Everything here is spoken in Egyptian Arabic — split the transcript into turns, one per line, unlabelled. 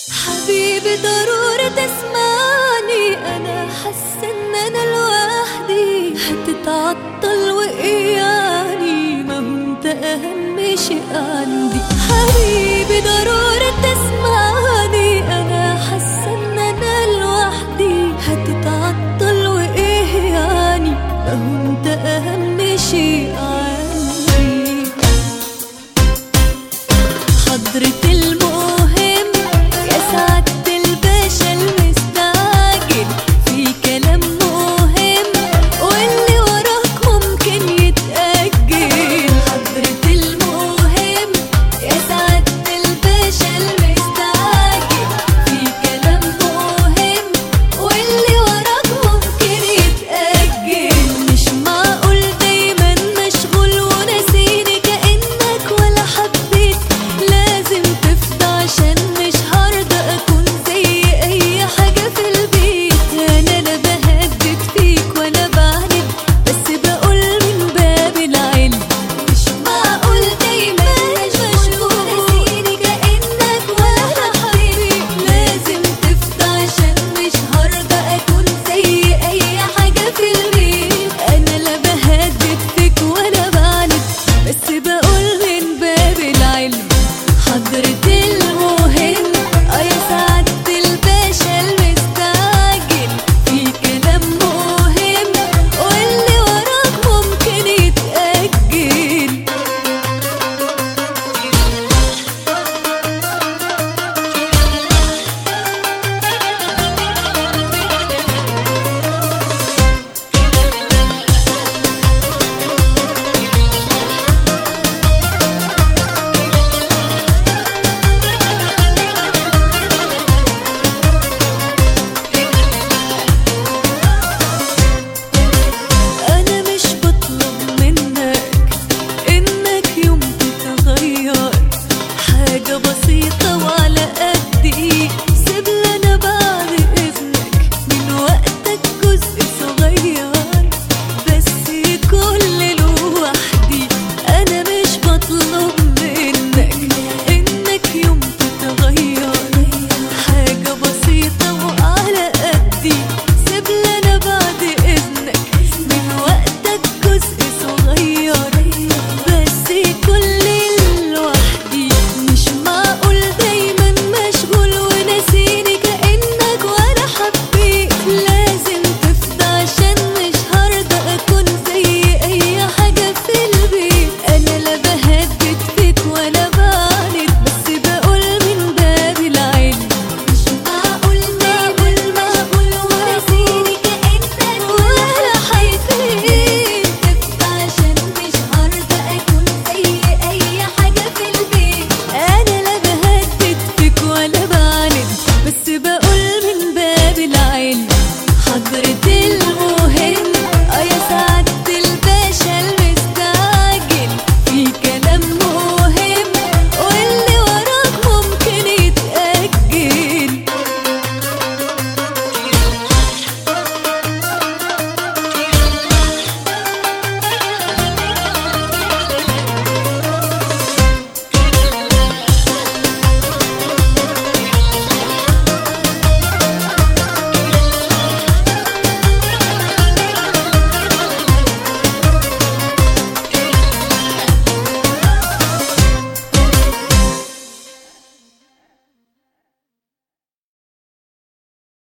حبيبي ضروري تسمعني انا حاسه ان انا لوحدي هتتعطل واياني ما هو انت اهم شيء عندي حبيبي ضروري تسمعني انا حاسه ان انا لوحدي هتتعطل وايه يعني ما هو انت اهم شيء عندي حضرة المهم يا سعادة الباشا المستعجل في كلام مهم واللي وراك ممكن يتأجل حضرة المهم يا سعادة الباشا المستعجل في كلام مهم واللي وراك ممكن يتأجل مش معقول دايما مشغول وناسيني كأنك ولا حبيت لازم تفضى عشان مش هرضى اكون زي اي حاجة في البيت انا لا بهدد فيك ولا بعند بس بقول من باب العلم مش معقول دايما مشغول وناسيني كأنك ولا حبيت لازم تفضى عشان مش هرضى اكون زي اي حاجة في البيت انا لا بهدد فيك ولا بعند بس بقول من باب العلم حضرة المهم اه يا سعادة الباشا المستعجل في كلام مهم واللي وراك ممكن يتأجل أنا مش بطلب منك إنك يوم تتغير حاجة بسيطة وعلى قدي سيب أنا بعمل